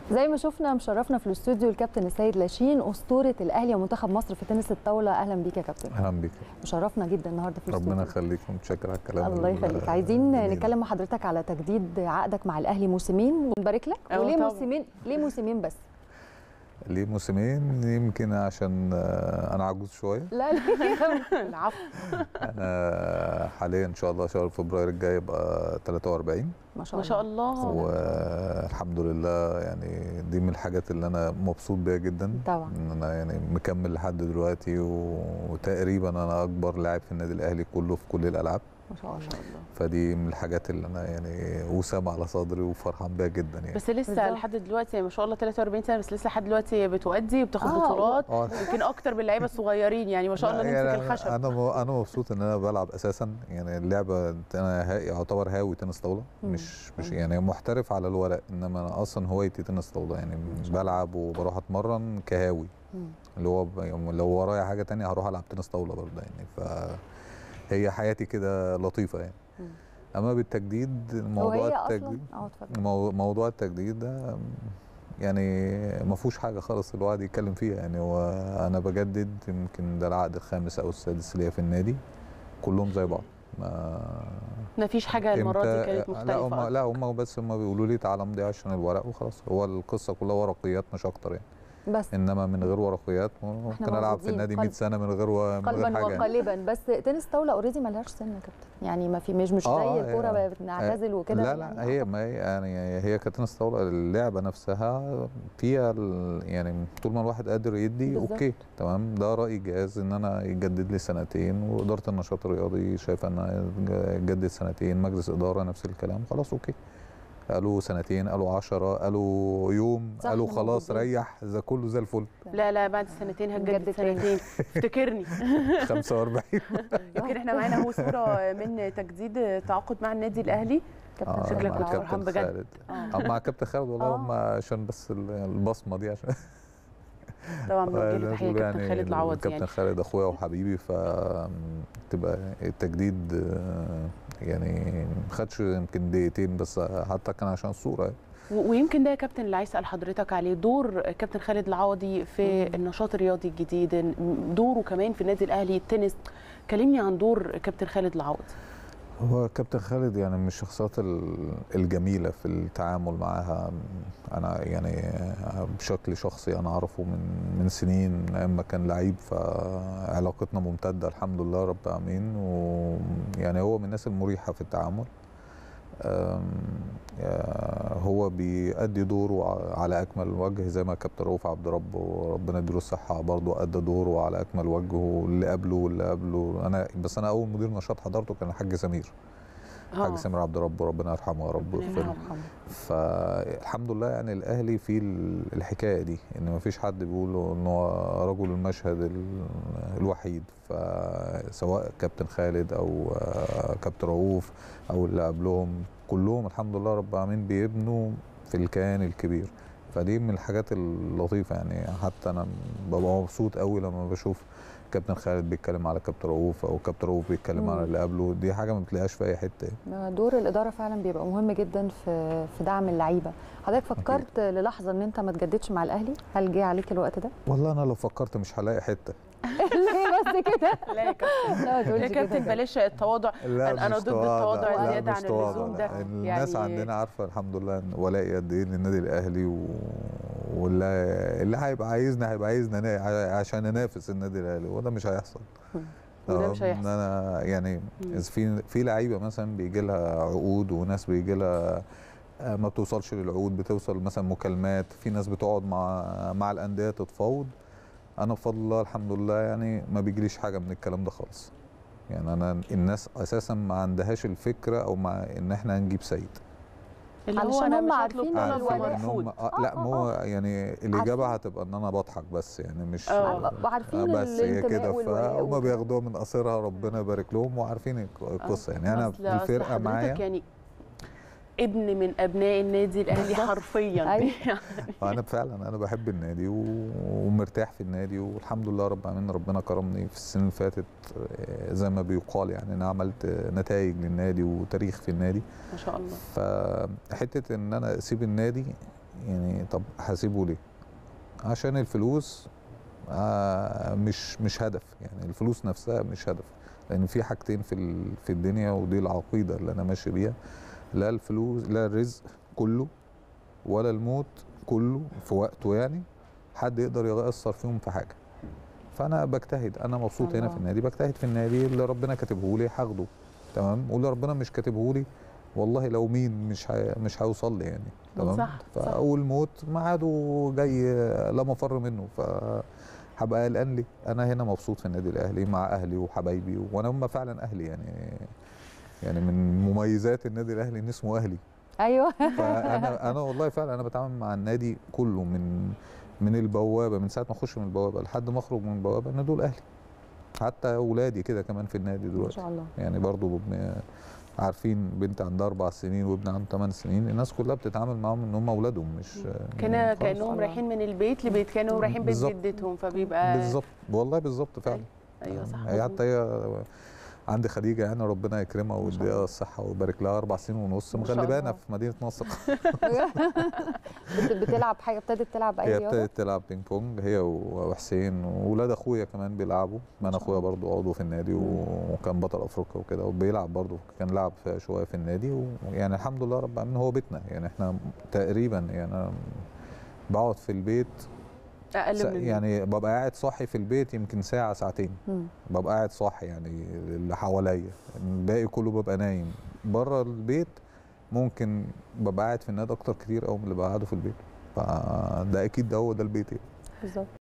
زي ما شفنا مشرفنا في الاستوديو الكابتن السيد لاشين اسطوره الاهلي ومنتخب مصر في تنس الطاوله اهلا بيك يا كابتن اهلا بيك مشرفنا جدا النهارده في الاستوديو ربنا يخليك ومتشكر على الكلام الله ال- يخليك عايزين الجميل. نتكلم مع حضرتك على تجديد عقدك مع الاهلي موسمين ونبارك لك أيوة وليه طبعاً. موسمين ليه موسمين بس ليه موسمين يمكن عشان آه، انا عجوز شويه لا ليه العفو انا حاليا ان شاء الله شهر فبراير الجاي يبقى 43 ما شاء ما الله شاء الله والحمد لله يعني دي من الحاجات اللي انا مبسوط بيها جدا طبعا ان انا يعني مكمل لحد دلوقتي و- وتقريبا انا اكبر لاعب في النادي الاهلي كله في كل الالعاب ما شاء الله فدي من الحاجات اللي انا يعني وسام على صدري وفرحان بيها جدا يعني بس لسه بالظبط. لحد دلوقتي ما شاء الله 43 سنه بس لسه لحد دلوقتي بتؤدي وبتاخد آه، بطولات اه يمكن اكتر من اللعيبه الصغيرين يعني ما شاء الله لا، نمسك يعني الخشب انا م- انا مبسوط ان انا بلعب اساسا يعني اللعبه انا ها- يعتبر هاوي تنس طاوله مم. مش مش مم. يعني محترف على الورق انما انا اصلا هوايتي تنس طاوله يعني شاء الله. بلعب وبروح اتمرن كهاوي مم. اللي هو ب- لو ورايا حاجه تانية هروح العب تنس طاوله برضه يعني فهي حياتي كده لطيفه يعني مم. اما بالتجديد موضوع وهي اصلا التجديد اه اتفضل مو- موضوع التجديد ده يعني ما فيهوش حاجه خالص الواحد يتكلم فيها يعني هو انا بجدد يمكن ده العقد الخامس او السادس ليا في النادي كلهم زي بعض ما ما فيش حاجه المره دي إمتى- كانت لا مختلفه هم أكتر. لا هم بس هم بيقولوا لي تعالى امضي عشان الورق وخلاص هو القصه كلها ورقيات مش اكتر يعني بس انما من غير ورقيات ممكن العب في موجودين النادي قلب- 100 سنه من غير و... من غير قلبا حاجه يعني. وقالبا بس تنس طاوله اوريدي ملهاش سن يا كابتن يعني ما في مش مش آه، زي آه، الكوره آه. بنعتزل وكده لا يعني لا هي ما هي يعني هي كتنس طاوله اللعبه نفسها فيها ال- يعني طول ما الواحد قادر يدي بالظبط. اوكي تمام ده راي الجهاز ان انا يجدد لي سنتين واداره النشاط الرياضي شايفه ان يجدد سنتين مجلس اداره نفس الكلام خلاص اوكي قالوا سنتين قالوا 10 قالوا يوم صح، قالوا إحنا خلاص موجودين. ريح ده كله زي الفل لا لا بعد سنتين نجدد هتجدد تاني. سنتين افتكرني 45 يمكن احنا معانا اهو صوره من تجديد تعاقد مع النادي الاهلي كابتن شكلك مع كنت العوض. فرحان كابتن بجد. خالد آه. آه، مع كابتن خالد والله آه. هم عشان بس ال- البصمه دي عشان طبعا بنوجه له الناس تحيه بيقولوا كابتن خالد العوض كابتن يعني خالد اخويا وحبيبي فتبقى التجديد آه، يعني ما خدش يمكن دقيقتين بس حتى كان عشان الصوره يعني. و- ويمكن ده يا كابتن اللي عايز اسال حضرتك عليه دور كابتن خالد العوضي في مم. النشاط الرياضي الجديد م- دوره كمان في النادي الاهلي التنس كلمني عن دور كابتن خالد العوضي هو كابتن خالد يعني من الشخصيات ال- الجميله في التعامل معاها انا يعني بشكل شخصي انا اعرفه من من سنين من ايام ما كان لعيب فعلاقتنا ممتده الحمد لله رب العالمين ويعني هو من الناس المريحه في التعامل أم، يا- هو بيأدي دوره ع- على أكمل وجه زي ما كابتن رؤوف عبد رب وربنا يديله الصحة برضه أدى دوره على أكمل وجه واللي قبله واللي قبله أنا بس أنا أول مدير نشاط حضرته كان الحاج سمير الحاج سمير عبد رب وربنا يرحمه يا رب ربنا ويغفر له. يرحمه. فالحمد لله يعني الاهلي فيه ال- الحكايه دي ان ما فيش حد بيقول ان هو رجل المشهد ال- الوحيد فسواء كابتن خالد او آه، كابتن رؤوف او اللي قبلهم كلهم الحمد لله رب العالمين بيبنوا في الكيان الكبير فدي من الحاجات اللطيفه يعني حتى انا ببقى مبسوط قوي لما بشوف كابتن خالد بيتكلم على كابتن رؤوف او كابتن رؤوف بيتكلم مم. على اللي قبله دي حاجه ما بتلاقيهاش في اي حته دور الاداره فعلا بيبقى مهم جدا في في دعم اللعيبه حضرتك فكرت للحظه ان انت ما تجددش مع الاهلي هل جه عليك الوقت ده والله انا لو فكرت مش هلاقي حته ليه بس كده لا يا كابتن لا ما تقولش يا كده كابتن بلاش التواضع لا أنا- أنا مش ضد تواضع، التواضع لا الزيادة مش عن تواضع، اللزوم لا. ده. الناس يعني- عندنا عارفه الحمد لله إن ولائي قد ايه للنادي الاهلي و... واللي اللي هيبقى عايزنا هيبقى عايزنا نا- عشان ننافس النادي الاهلي وده مش هيحصل وده مش تمام؟ هيحصل. انا يعني مم. إذا في في لعيبه مثلا بيجي لها عقود وناس بيجي لها آه، ما بتوصلش للعقود بتوصل مثلا مكالمات في ناس بتقعد مع مع الانديه تتفاوض انا بفضل الله الحمد لله يعني ما بيجريش حاجه من الكلام ده خالص يعني انا الناس اساسا ما عندهاش الفكره او مع ان احنا هنجيب سيد اللي هو علشان انا هم مش عارفين هطلب إن طلب الولاء- عارفين ان هم مرفوض آه لا آه، ما هو يعني الاجابه هتبقى ان انا بضحك بس يعني مش آه. وعارفين بس هي الانتماء كده والولاء فهم وكده. بياخدوها من قصيرها ربنا يبارك لهم وعارفين الق- القصه يعني انا أصل- في أصل الفرقه حضرتك معايا يعني ابن من ابناء النادي الاهلي حرفيا أيوة. انا فعلا انا بحب النادي و... ومرتاح في النادي والحمد لله رب العالمين ربنا كرمني في السنين اللي فاتت آه، زي ما بيقال يعني انا عملت نتائج للنادي وتاريخ في النادي ما شاء الله فحته ان انا اسيب النادي يعني طب هسيبه ليه عشان الفلوس آه مش مش هدف يعني الفلوس نفسها مش هدف لان في حاجتين في ال- في الدنيا ودي العقيده اللي انا ماشي بيها لا الفلوس لا الرزق كله ولا الموت كله في وقته يعني حد يقدر يأثر فيهم في حاجه فانا بجتهد انا مبسوط هنا الله. في النادي بجتهد في النادي اللي ربنا كاتبه لي هاخده تمام واللي ربنا مش كاتبه لي والله لو مين مش هي مش هيوصل لي يعني تمام صح، صح. فاول موت ميعاده جاي لا مفر منه ف هبقى قلقان ليه؟ انا هنا مبسوط في النادي الاهلي مع اهلي وحبايبي وانا هم فعلا اهلي يعني يعني من مميزات النادي الاهلي ان اسمه اهلي ايوه فانا انا والله فعلا انا بتعامل مع النادي كله من من البوابه من ساعه ما اخش من البوابه لحد ما اخرج من البوابه ان دول اهلي حتى اولادي كده كمان في النادي ما دلوقتي شاء الله يعني برضو ب- عارفين بنت عندها اربع سنين وابن عنده ثمان سنين الناس كلها بتتعامل معاهم ان هم اولادهم مش كان يعني خلاص. كانهم الله. رايحين من البيت لبيت كانوا رايحين بيت بالظبط. جدتهم فبيبقى بالظبط والله بالظبط فعلا ايوه صح هي مظبوط. حتى هي عندي خديجه يعني ربنا يكرمها ما شاء ويديها الله. الصحه ويبارك لها اربع سنين ونص ما شاء مغلبانا الله. في مدينه نصر بت- بتلعب حاجه ابتدت تلعب اي هي رياضه ابتدت تلعب بينج بونج هي وحسين واولاد اخويا كمان بيلعبوا ما انا شاء اخويا الله. برضو عضو في النادي و- وكان بطل افريقيا وكده وبيلعب برضو كان لعب في- شويه في النادي ويعني الحمد لله رب العالمين هو بيتنا يعني احنا تقريبا يعني انا بقعد في البيت سا- اقل من يعني ببقى قاعد صاحي في البيت يمكن ساعه ساعتين مم. ببقى قاعد صاحي يعني اللي حواليا الباقي كله ببقى نايم بره البيت ممكن ببقى قاعد في النادي اكتر كتير قوي من اللي بقعده في البيت فده اكيد ده هو ده البيت يعني بالظبط